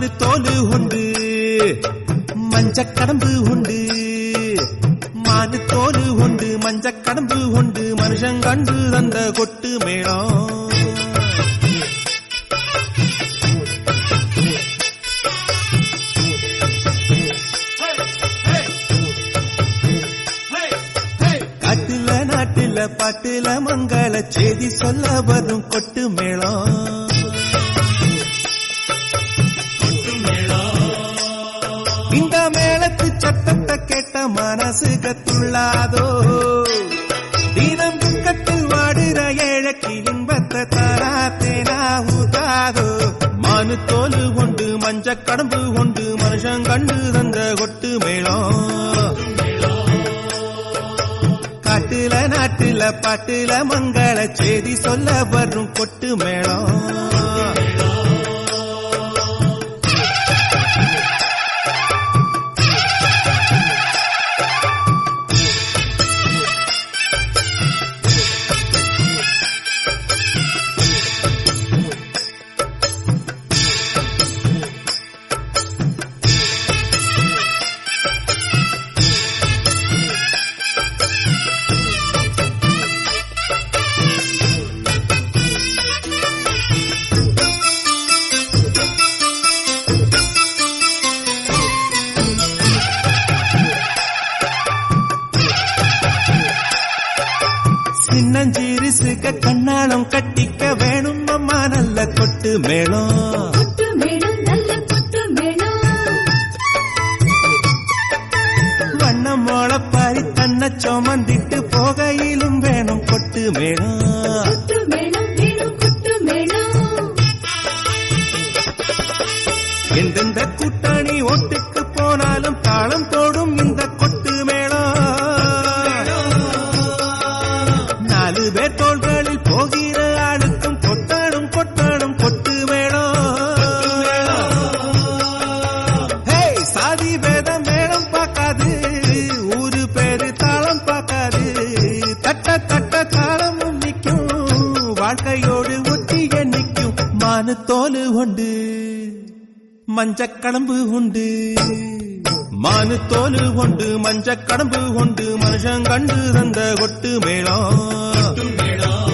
மானு தோலு உண்டு மஞ்ச கடம்பு உண்டு மானு தோலு உண்டு மஞ்ச கடம்பு உண்டு மனுஷன் கண்டு அந்த கொட்டு மேளம் காட்டுல நாட்டுல பாட்டுல மங்கள செய்தி சொல்ல வரும் கொட்டு மேளம் இந்த மேளத்து சத்தத்தை கேட்ட மனசு கத்துள்ளாதோ தீனம் துக்கத்தில் வாடுற ஏழைக்கு இன்பத்தை தராத்தேனா ஊதாதோ மானு தோலு உண்டு மஞ்ச கடம்பு உண்டு மனுஷன் கண்டு தந்த கொட்டு மேளம் காட்டுல நாட்டுல பாட்டுல மங்கள செய்தி சொல்ல வரும் கொட்டு மேளம் சின்னஞ்சிரிசுக்க கண்ணாலம் கட்டிக்க வேணும் அம்மா நல்ல கொட்டு மேளம் கொட்டு மேளம் நல்ல கொட்டு மேளம் வண்ணம் மோளப்பாரி தன்னை சுமந்திட்டு போகையிலும் வேணும் கொட்டு மேளம் கொட்டு மேளம் வேணும் கொட்டு மேளம் எந்தெந்த கூட்டணி ஒட்டுக்கு போனாலும் தாளம் போடும் இந்த கொட்டு மேளம் நாலு பேர் தோள்களில் போகிற ஆளுக்கும் கொட்டாடும் கொட்டாடும் கொட்டு மேளம் ஹே சாதி வேதம் மேளம் பார்க்காது ஊரு பேரு தாளம் பார்க்காது தட்ட தட்ட தாளமும் நிற்கும் வாழ்க்கையோடு ஒத்திய நிற்கும் மானு தோலு உண்டு மஞ்ச கடம்பு உண்டு மானு தோலு உண்டு மஞ்ச கடம்பு உண்டு மனுஷன் கண்டு தந்த கொட்டு மேளம் கொட்டு மேளம்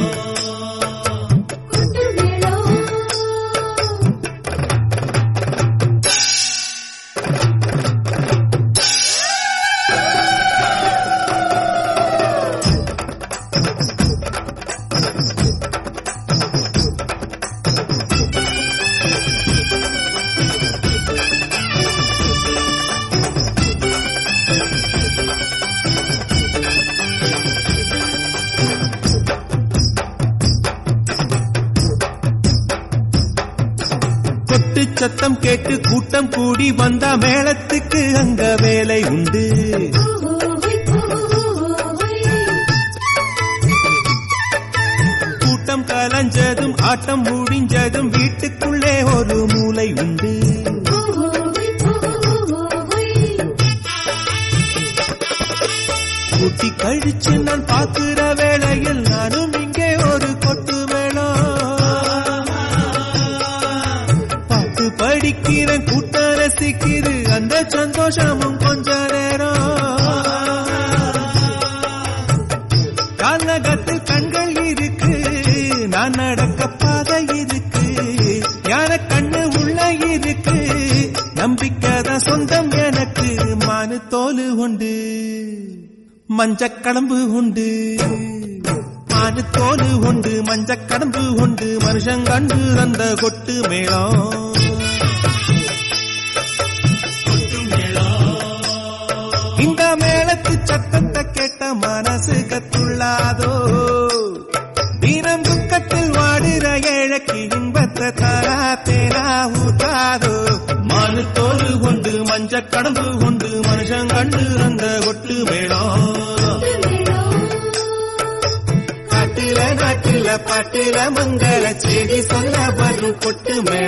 கொட்டு சத்தம் கேட்டு கூட்டம் கூடி வந்த மேளத்துக்கு அங்க வேலை உண்டு கூட்டம் கலைஞ்சதும் ஆட்டம் முடிஞ்சதும் வீட்டுக்குள்ளே ஒரு மூலை உண்டு கூட்டி கழிச்சு நான் பாக்குற வேளையில் நானும் இங்கே ஒரு கொட்டு மேளம் பாட்டு படிக்கிற கூட்டம் ரசிக்குது அந்த சந்தோஷமும் கொஞ்ச நேரம் காலகத்தில் கண்கள் இருக்கு நான் நடக்க பாதை இருக்கு ஞான கண்ணு உள்ள இருக்கு நம்பிக்கை தான் சொந்தம் எனக்கு மானு தோலு உண்டு மஞ்ச கடம்பு உண்டு மானு தோலு உண்டு மஞ்ச கடம்பு உண்டு மனுஷன் கண்டு அந்த கொட்டு மேளம் இந்த மேளத்து சத்தத்தை கேட்ட மனசு கத்துள்ளாதோ தீனம் துக்கத்தில் வாடுற ஏழைக்கு இன்பத்தை தராத்தேனா ஊத்தாதோ மானு தோலு கொண்டு மஞ்ச கடம்பு கொண்டு மனுஷன் கண்டு அந்த கொட்டு மேளம் காட்டுல நாட்டுல பாட்டுல மங்கள செய்தி சொல்ல வரும் கொட்டு மேளம்